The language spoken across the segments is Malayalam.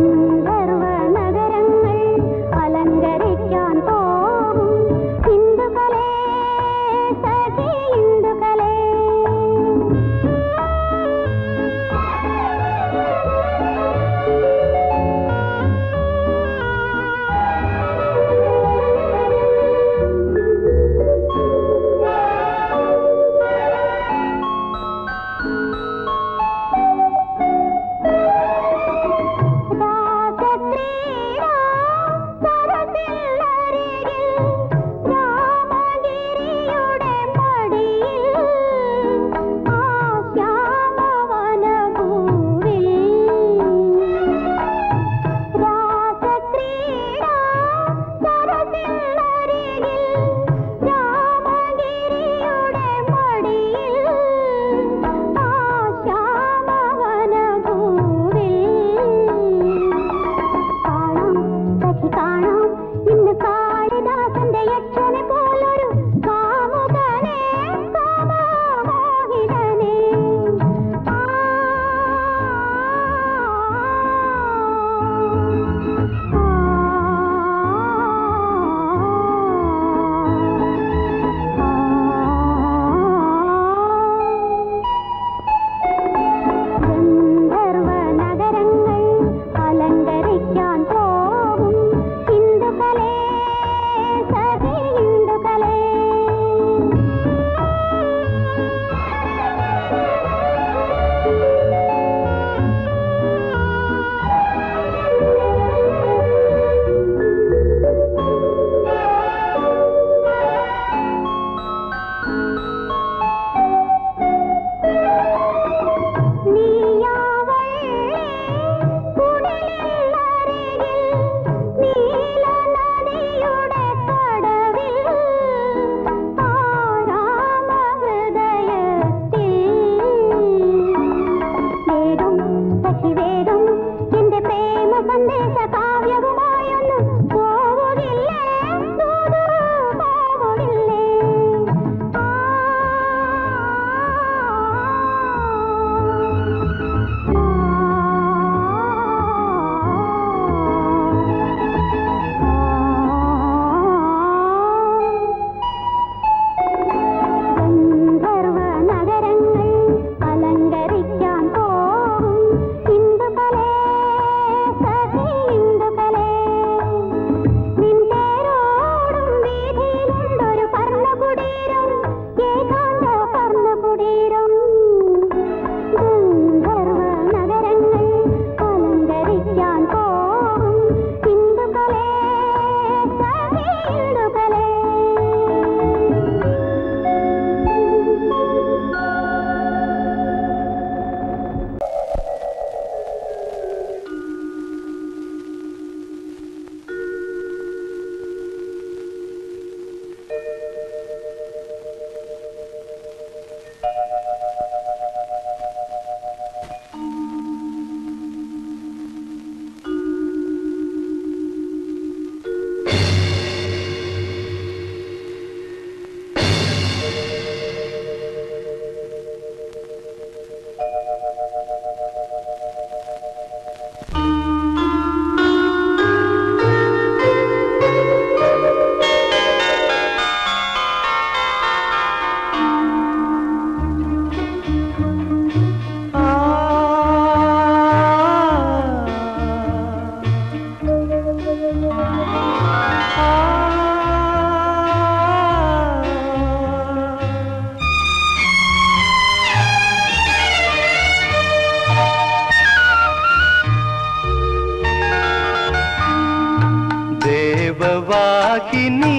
ദേവവാഹിനി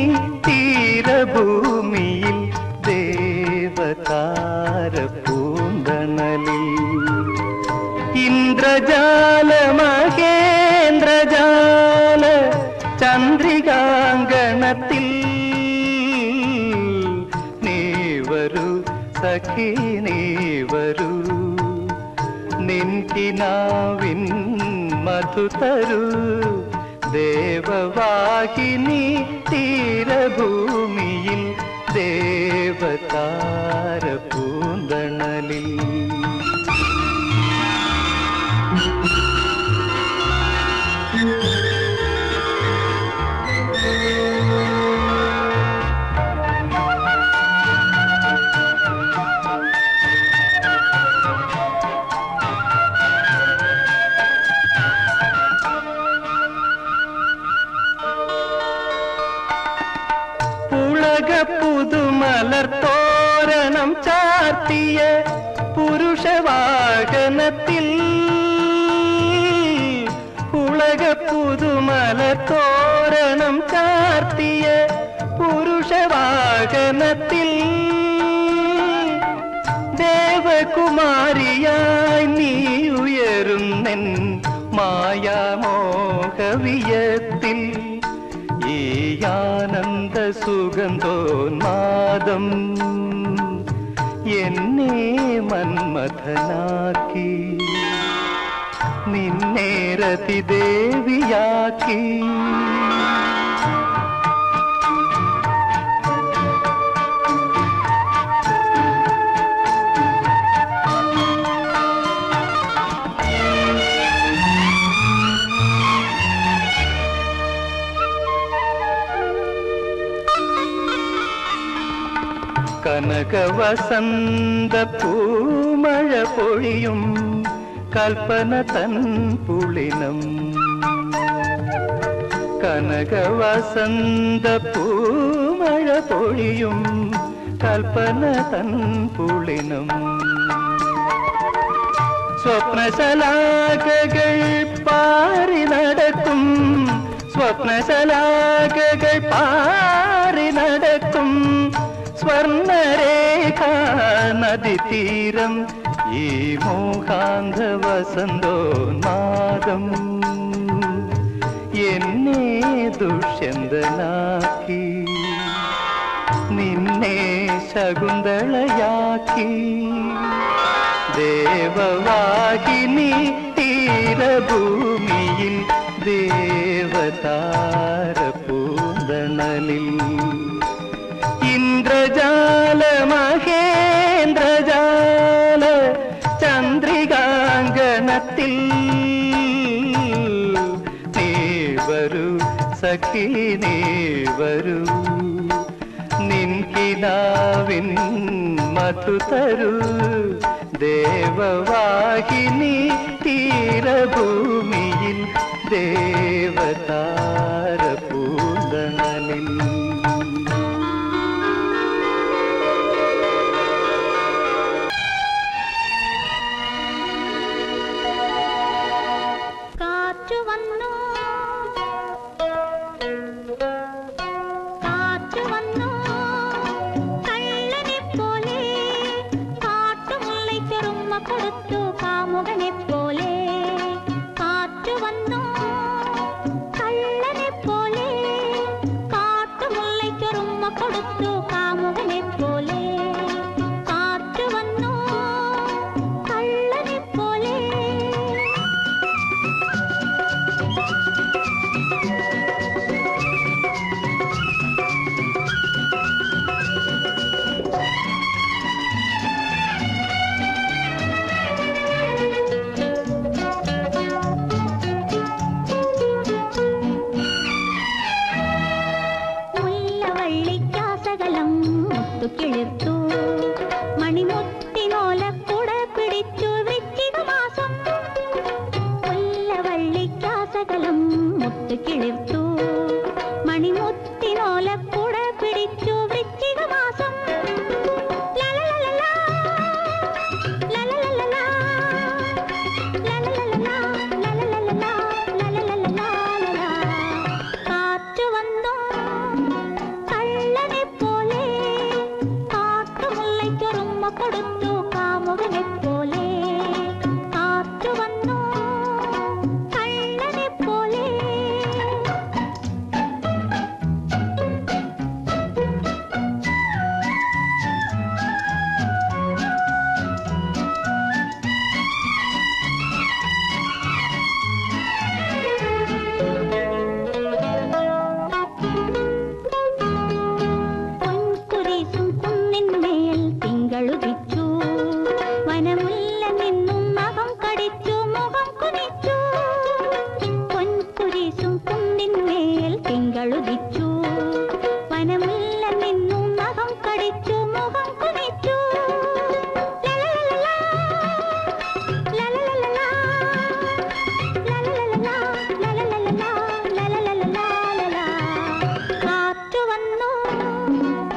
തീരഭൂമിയിൽ ദേവതാര പൂന്തണലിൽ ഇന്ദ്രജാല മഹേന്ദ്രജാല ചന്ദ്രികാങ്കണത്തിൽ നീ വരൂ സഖി നീ വരൂ നിൻകിനാവിൻ മധു തരൂ ദേവവാഹിനി തീരഭൂമിയിൽ ദേവതാര പൂന്തണലിൽ ഉലക പുതുമലർ തോരണം ചാർത്തിയ പുരുഷവാഹനത്തിൽ ഉലക പുതുമലർ തോരണം ചാർത്തിയ പുരുഷവാഹനത്തിൽ ദേവകുമാരിയായി നീ ഉയരുന്നെൻ മായാമോഹവിയത്തിൽ ഈ ആനന്ദ സുഗന്ധോന്മാദം എന്നെ മന്മഥനാക്കി നിന്നെ രതിദേവിയാക്കി കനകവസന്ത പൂമഴ പൊഴിയും കൽപ്പന തൻ പുളിനം കനകവസന്ത പൂമഴ പൊഴിയും കൽപ്പന തൻ പുളിനം സ്വപ്നശലാകകൾ പാറി നടക്കും സ്വപ്നശലാകകൾ പാറി നടക്കും സ്വർണരേഖ നദി തീരം ഈ മോഹാന്ത വസന്തോന്മാദം എന്നെ ദുഷ്യന്തനാക്കി നിന്നെ ശകുന്തളയാക്കി ദേവവാഹിനി തീരഭൂമിയിൽ ദേവതാര പൂന്തണലിൽ ഇന്ദ്രജാല മഹേന്ദ്രജാല ചന്ദ്രികാങ്കണത്തിൽ നീ വരൂ സഖി നീ വരൂ നിൻകിനാവിൻ മധു തരൂ ദേവവാഹിനി തീരഭൂമിയിൽ ദേവതാര പൂന്തണലിൽ കാറ്റു വന്നു കാറ്റു വന്നു കള്ളനെ പോലെ കാട്ടുമുള്ളയ്ക്കൊരുമ്മ കൊടുത്തു കാമുകനെ പോലെ കാറ്റു വന്നു കള്ളനെ പോലെ കാട്ടുമുള്ളയ്ക്കൊരുമ്മ കൊടുത്തു കാമുകനെ പോലെ കാറ്റു വന്നു കള്ളനെ പോലെ മുല്ലവള്ളിക്കാസകലം മുത്തുകിളിർത്തു മണിമുത്തിനോലക്കുട പിടിച്ചു വൃശ്ചിക മാസം മുല്ലവള്ളിക്കാസകലം മുത്തുകിളിർത്തു മണിമുത്തിനോലക്കുട പിടിച്ചു വൃശ്ചിക മാസം ലലലലലാ, ലലലലലാ, ലലലലലാ, ലലലലലാ, ലലലലലാ. കാറ്റു വന്നു കള്ളനെ പോലെ കാട്ടുമുള്ളയ്ക്കൊരുമ്മ കൊടുത്തു കാമുകനെ പോലെ കാറ്റു വന്നു കള്ളനെ പോലെ പൊൻകുരിശും കുന്നിന്മേൽ തിങ്കളുദിച്ചു വനമുല്ല നിന്നും നഖം കടിച്ചു മുഖം കുനിച്ചു പൊൻകുരിശും കുന്നിന്മേൽ തിങ്കളുദിച്ചു വനമുല്ല നിന്നും നഖം കടിച്ചു മുഖം കുനിച്ചു ലലലലലാ, ലലലലലാ, ലലലലലാ, ലലലലലാ, ലലലലലാ. കാറ്റു വന്നു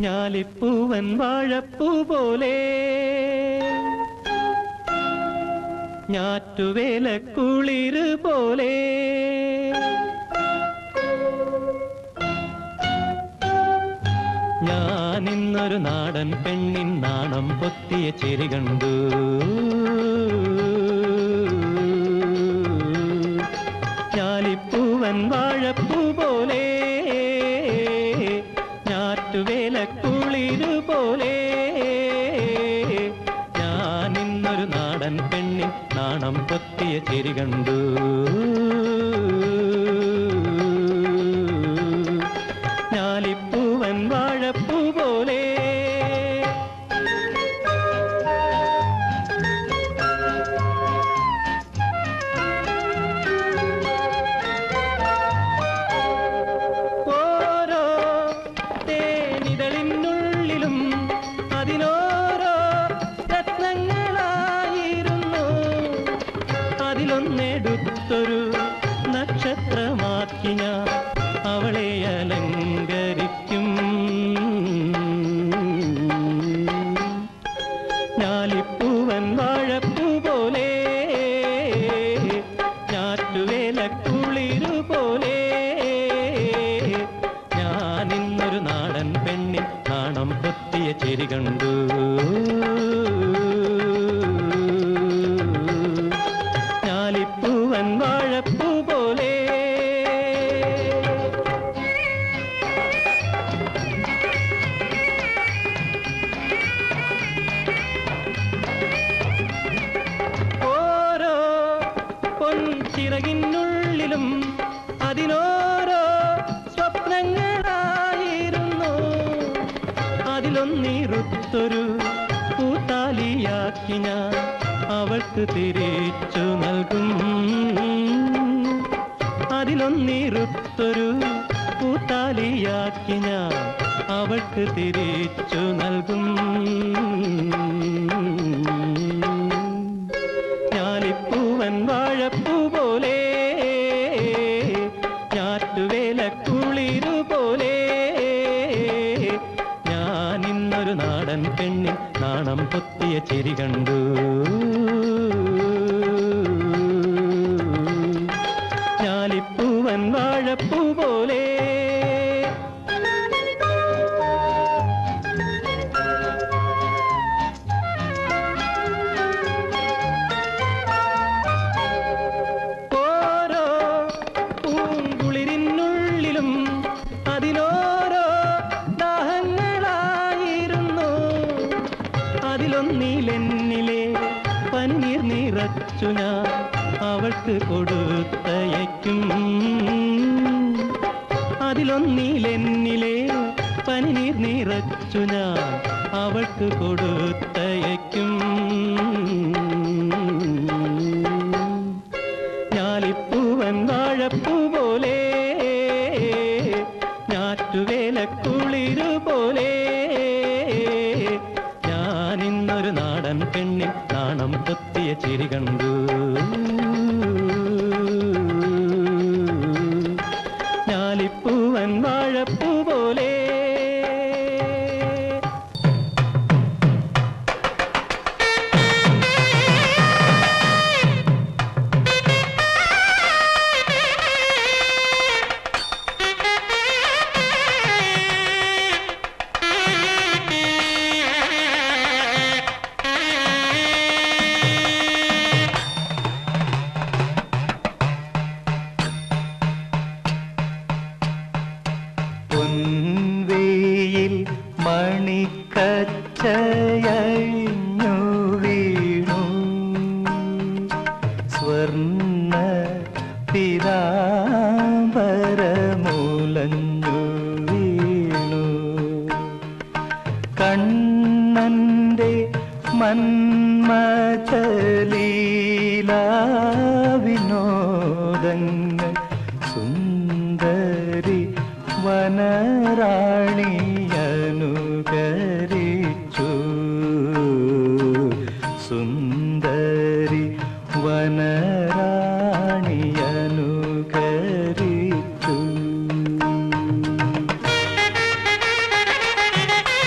ഞാലിപ്പൂവൻ വാഴപ്പൂ പോലെ ഞാറ്റുവേല കുളിര് പോലെ ഞാൻ ഇന്നൊരു നാടൻ പെണ്ണിൻ നാണം പൊത്തിയ ചെരി കണ്ടു ഞാലിപ്പൂവൻ വാഴപ്പൂ പോലെ ഞാറ്റുവേല കുളിരു പോലെ ഞാൻ ഇന്നൊരു നാടൻ പെണ്ണിൻ നാണം പൊത്തിയ ചെരി കണ്ടു ഞാലിപ്പൂവൻ വാഴപ്പൂ പോലെ ഓരോ തേനിതളിനുള്ളിലും അതിനോരോ രത്നങ്ങളായിരുന്നു അതിലൊന്നെടുത്തൊരു നക്ഷത്രമാക്കി ഞാൻ അവളെ അലങ്കരിക്കും ഞാലിപ്പൂവൻ വാഴപ്പൂ പോലെ ഞാറ്റുവേല കുളിരു പോലെ ഞാൻ ഇന്നൊരു നാടൻ പെണ്ണിൻ നാണം പൊത്തിയ ചെരി കണ്ടു ഞാലിപ്പൂവൻ വാഴപ്പൂ പോലെ ഓരോ പൊൻചിറകിനുള്ളിലും അതിനോരോ സ്വപ്നങ്ങളായിരുന്നു അതിലൊന്നിറുത്തൊരു കൂട്ടാലിയാക്കി ഞാൻ അവൾക്ക് തിരിച്ചു നൽകും അതിലൊന്നിറുത്തൊരു കൂട്ടാലിയാക്കി ഞാൻ അവൾക്ക് തിരിച്ചു നൽകും ഞാലിപ്പൂവൻ വാഴപ്പൂ പോലെ ഞാറ്റുവേല കുളിരു പോലെ ഞാൻ ഇന്നൊരു നാടൻ പെണ്ണിൻ നാണം പൊത്തിയ ചെരി കണ്ടു ഞാലിപ്പൂവൻ വാഴപ്പൂ പോലെ ഓരോ പൂങ്കുളിരിനുള്ളിലും അതിനോരോ ദാഹങ്ങളായിരുന്നു അതിലൊന്നിലെന്നിലെ പന്നീർ നിറച്ചു ഞാൻ അവൾക്ക് കൊടുത്തയക്കും അതിലൊന്നിലെന്നിലെ പനിനീർ നിറച്ചു ഞാൻ അവൾക്ക് കൊടുത്തയക്കും ഞാലിപ്പൂവൻ വാഴപ്പൂ പോലെ ഞാറ്റുവേല കുളിരു പോലെ ഞാൻ ഇന്നൊരു നാടൻ പെണ്ണിൻ നാണം പൊത്തിയ ചിരി കണ്ടു ഞാലിപ്പൂവൻ വാഴപ്പൂ പോലെ പൊൻവേയിൽ മണിക്കച്ചയഴിഞ്ഞു വീണു സ്വർണ്ണ പിതാംബരമൂലഞ്ഞു വീണു കണ്ണന്റെ മന്മചലീലാവിനോദങ്ങൾ സുന്ദരി വനറാണിയനുകരിച്ചു സുന്ദരി വനറാണിയനുകരിച്ചു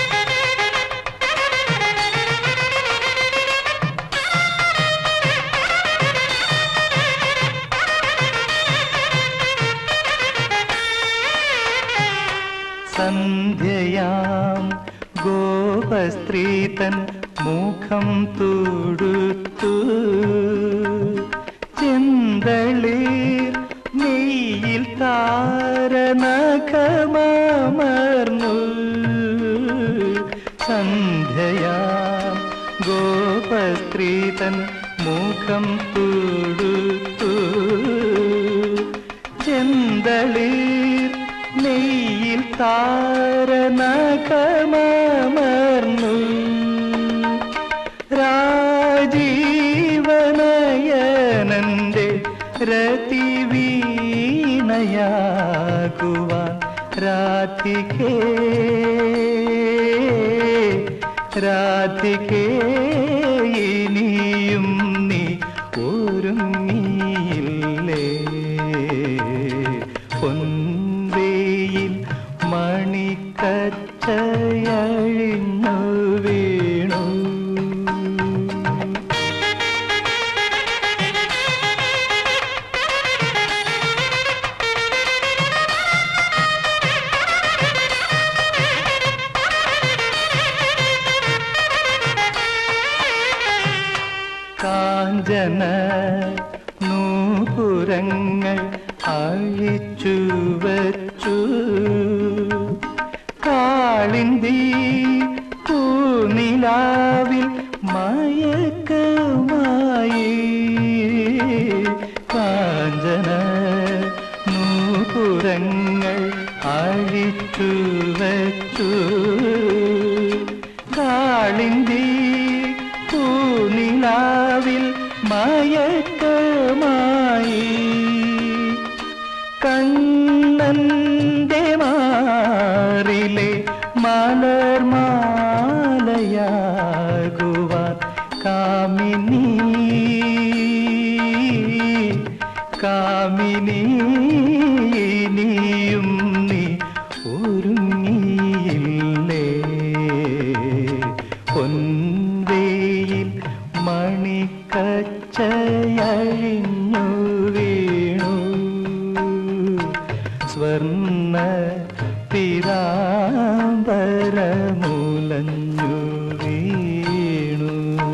സന്ധ്യയാം ഗോപസ്ത്രീതൻ മുഖം തൊടുത്തു ചെന്തളീർ നെയ്യിൽ താരനഖമർന്നു സന്ധ്യയാം ഗോപസ്ത്രീതൻ മുഖം തൊടുത്തു ചെന്തളീർ നെയ്യിൽ താരനഖമർന്നു രാജീവനയനന്റെ രതിവീണയാകുവാൻ രാധികേ രാധികേ ഇനിയും നീ ഒരുങ്ങിയില്ലേ പൊൻവേയിൽ മണിക്കച്ചയഴിഞ്ഞു വീണു കാഞ്ചന നൂപുരങ്ങൾ അഴിച്ചു വച്ചു കാളിന്തി പൂനിലാവിൽ മയക്കമായി കാഞ്ചന നൂപുരങ്ങൾ അഴിച്ചു വച്ചു കാളിന്തി പൂനിലാവിൽ മയക്കമായി കണ്ണന്റെ മാറിലെ മലർമാലയാകുവാൻ കാമിനി കാമിനി നീയും നീ ഒരുങ്ങിയില്ലേ പൊൻവേയിൽ മണിക്കച്ചയഴിഞ്ഞു വീണു സ്വർണ്ണ പിരാമ്പരമുലഞ്ഞു വീണു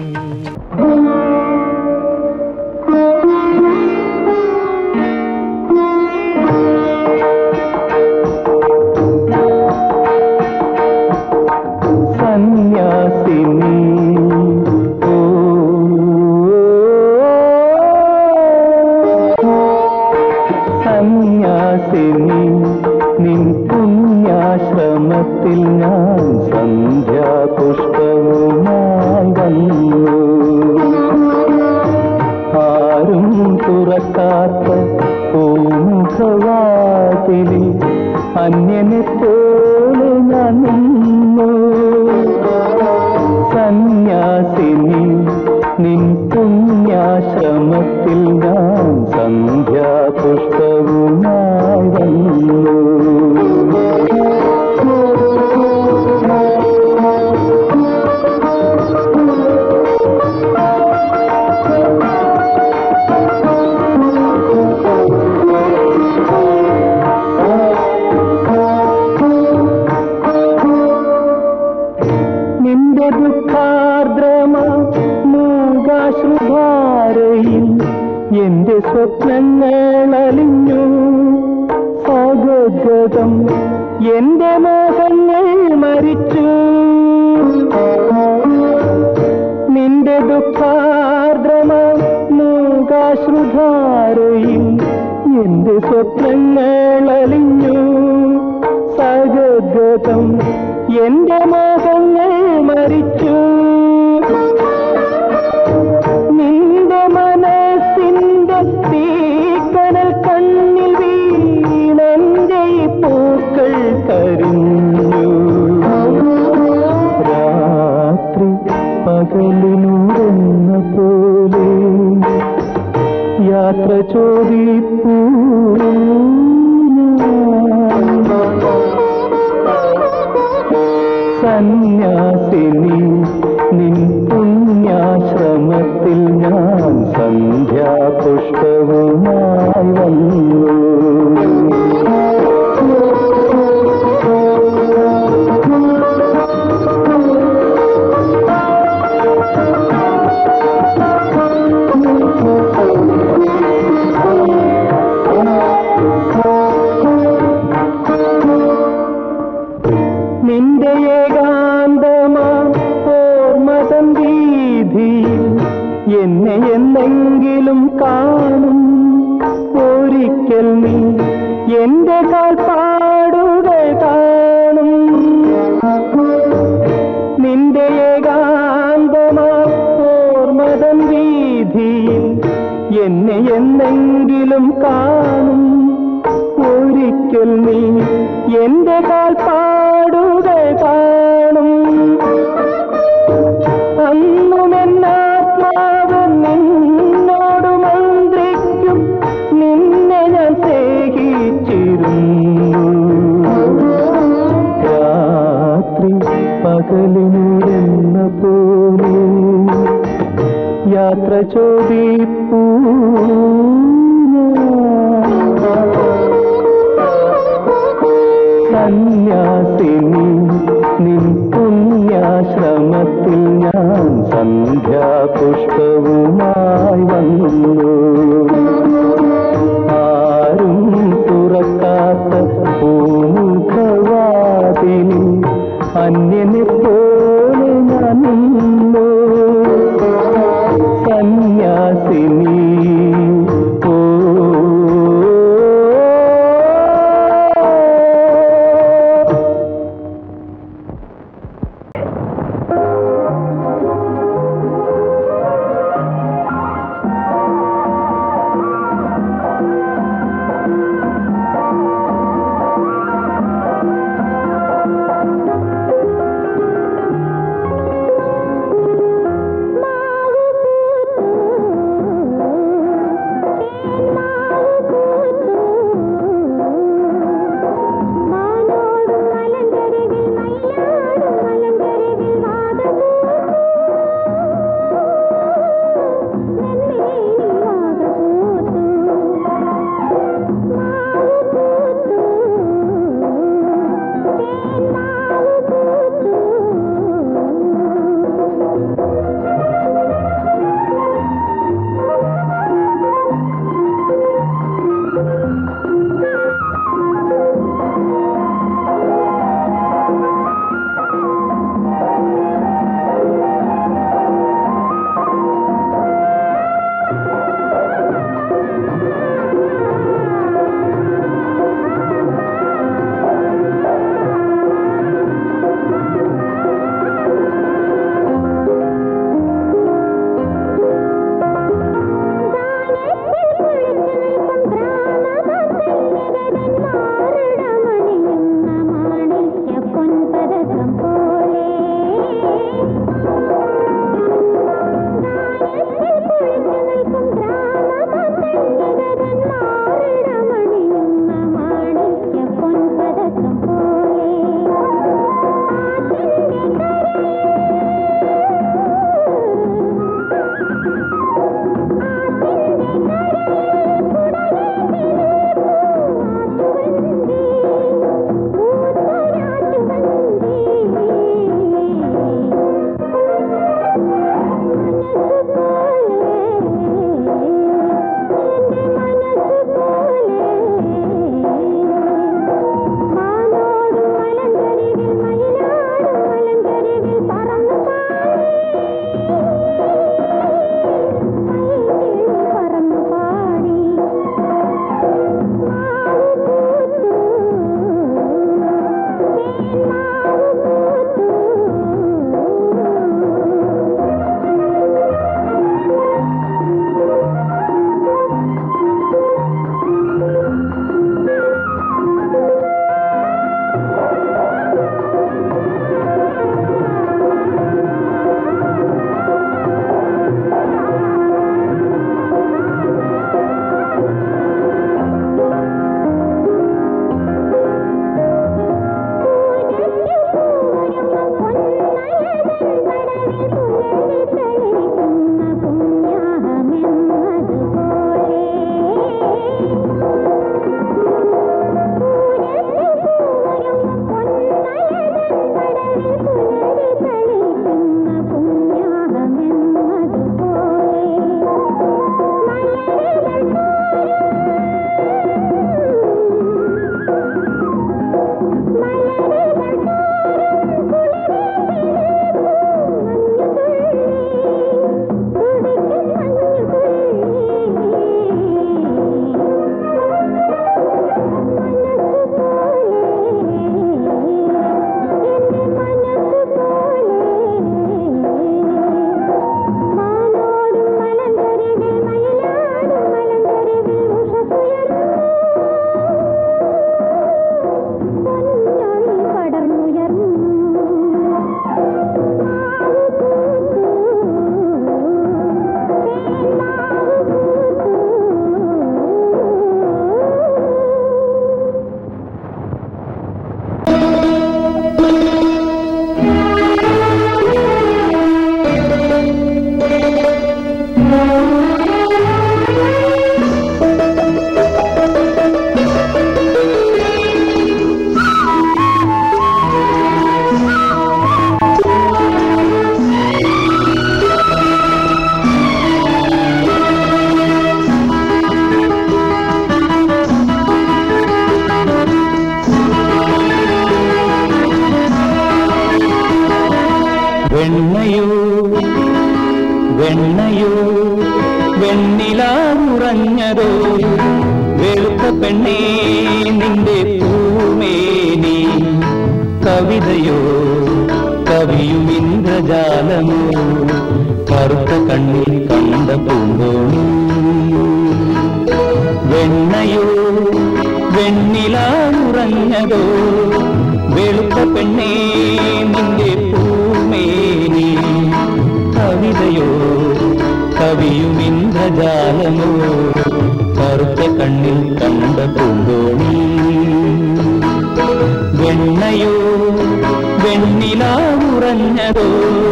സന്യാസിനി ഓ സന്യാസിനി നിൻ പുണ്യാശ്രമത്തിൽ ഞാൻ സന്ധ്യാപുഷ്പവുമായി വന്നു ആരും തുറക്കാത്ത പൂമുഖവാതിലിൽ അന്യനെ പോലെ ഞാൻ നിന്നു സന്യാസിനി നിൻ പുണ്യാശ്രമത്തിൽ ഞാൻ സന്ധ്യാപുഷ്പവുമായി വന്നു നിന്റെ ദുഃഖാർദ്രമ മൂകാശ്രുധാരയിൽ എന്റെ സ്വപ്നങ്ങൾ അലിഞ്ഞു സ്വഗതം എന്റെ മോഹങ്ങൾ മരിച്ചു നിന്റെ ദുഃഖാർദ്രമ മൂകാശ്രുധാരയിൽ എന്റെ സ്വപ്നങ്ങൾ അലിഞ്ഞു സഗദ്ഗതം എന്റെ മോഹങ്ങൾ മരിച്ചു നിന്റെ മനസ്സിന്റെ തീക്കനൽ കണ്ണിൽ വീണെന്റെ ഈ പൂക്കൾ കരിഞ്ഞു രാത്രി പകലിനുറങ്ങ പോലെ യാത്ര ചോദിപ്പൂ സന്യാസിനി നിൻ പുണ്യാശ്രമത്തിൽ ഞാൻ സന്ധ്യാപുഷ്പവുമായി വന്നു എന്നെ എന്നെങ്കിലും കാണും ഒരിക്കൽ നീ എന്റെ കാൽപ്പാടുകൾ കാണും നിന്റെ ഏകാന്തമാർമതം വീതിയിൽ എന്നെ എന്നെങ്കിലും കാണും ഒരിക്കൽ നീ എന്റെ കാൽപ്പാടുകൾ കാണും അന്നുമെന്നാത്മാവ് നിന്നോട് മന്ത്രിക്കും നിന്നെ ഞാൻ സ്നേഹിച്ചിരുന്നു രാത്രി പകലിനൂരെന്ന പോലെ യാത്ര ചോദിപ്പൂ സന്യാസിനി നിൻ പുണ്യാശ്രമത്തിൽ ഞാൻ സന്ധ്യാപുഷ്പവുമായി വന്നു ആരും തുറക്കാത്ത പൂമുഖവാതിലിൽ അന്യനെ പോലെ ഞാൻ നിന്നു സന്യാസിനി ഓ വെണ്ണയോ വെണ്ണയോ വെണ്ണിലാമുറഞ്ഞതോ വെളുത്ത പെണ്ണേ നിന്റെ പൂമേനി കവിതയോ കവിയും ഇന്ദ്രജാലമോ കറുത്ത കണ്ണിൽ കണ്ട പൂന്തോണി വെണ്ണയോ വെണ്ണിലാമുറഞ്ഞതോ വെളുത്ത പെണ്ണേ നിന്റെ പൂമേനി കവിതയോ കവിയും ഇന്ദ്രജാലമോ കറുത്ത കണ്ണിൽ കണ്ട പൂന്തോണി വെണ്ണയോ വെണ്ണിലാമുറഞ്ഞതോ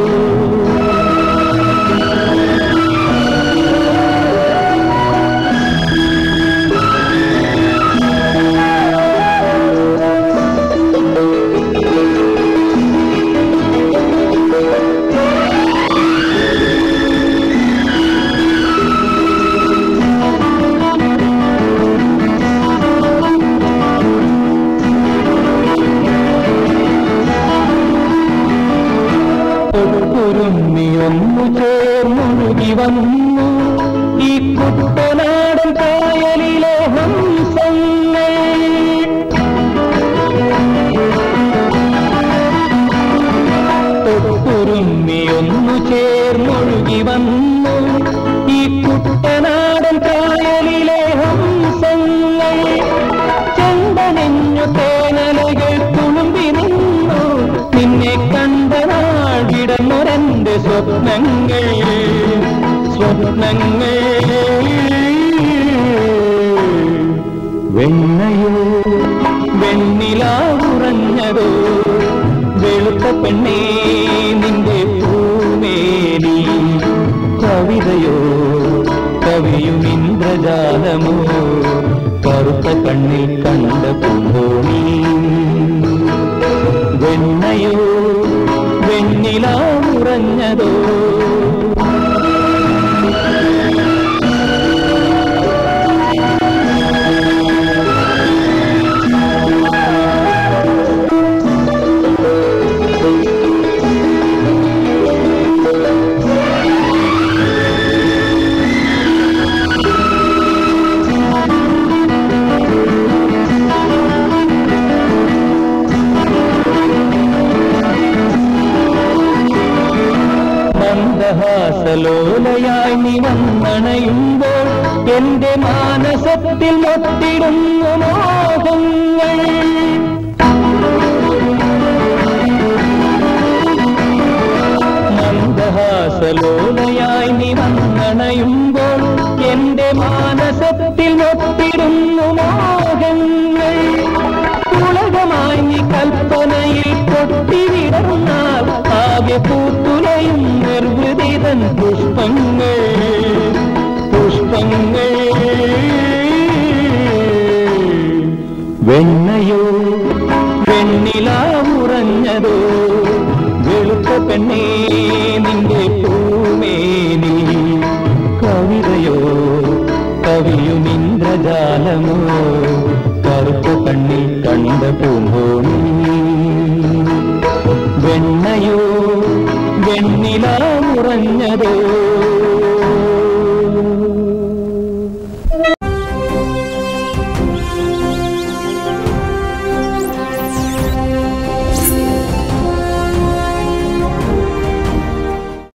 ൊരുമിയൊന്നു ചേർന്നൊഴുകി വന്നു ഈ കുട്ടനാടൻ കായലിലെ ഹംസങ്ങൾ തൊട്ടുരുമ്മിയൊന്നു ചേർന്നൊഴുകി വന്നു ഈ കുട്ടനാടൻ കായലിലെ ഹംസങ്ങൾ ചെണ്ടനെഞ്ഞു തേനലകൾ തുളുമ്പി നിന്നു നിന്നെ കണ്ട നാൾ വിടന്നൊരെന്റെ സ്വപ്നങ്ങൾ സ്വപ്നങ്ങൾ വെണ്ണയോ വെണ്ണിലാവുറഞ്ഞതോ വെളുത്ത പെണ്ണേ നിന്റെ പൂമേനി കവിതയോ കവിയും ഇന്ദ്രജാലമോ കറുത്ത കണ്ണിൽ കണ്ട പൂന്തോണി വെണ്ണയോ വെണ്ണിലാവുറഞ്ഞതോ മന്ദഹാസലോലയായി നീ വന്നണയുമ്പോൾ എന്റെ മാനസത്തിൽ മൊത്തിടുന്നു മോഹങ്ങൾ മന്ദഹാസലോലയായി നീ വന്നണയുമ്പോൾ എന്റെ മാനസത്തിൽ മൊത്തിടുന്നു മോഹങ്ങൾ ഉലകമായി നീ കൽപ്പനയിൽ പൊട്ടിവിടർന്നാൽ ആകെ പൂത്തുലയും നിർവൃതിതൻ പുഷ്പങ്ങൾ പുഷ്പങ്ങൾ വെണ്ണയോ വെണ്ണിലാവുറഞ്ഞതോ വെളുത്ത പെണ്ണേ നിന്റെ പൂമേനി കവിതയോ കവിയും ഇന്ദ്രജാലമോ കറുത്ത കണ്ണിൽ കണ്ട പൂമ്പോണി വെണ്ണയോ വെണ്ണിലാമുറഞ്ഞതോ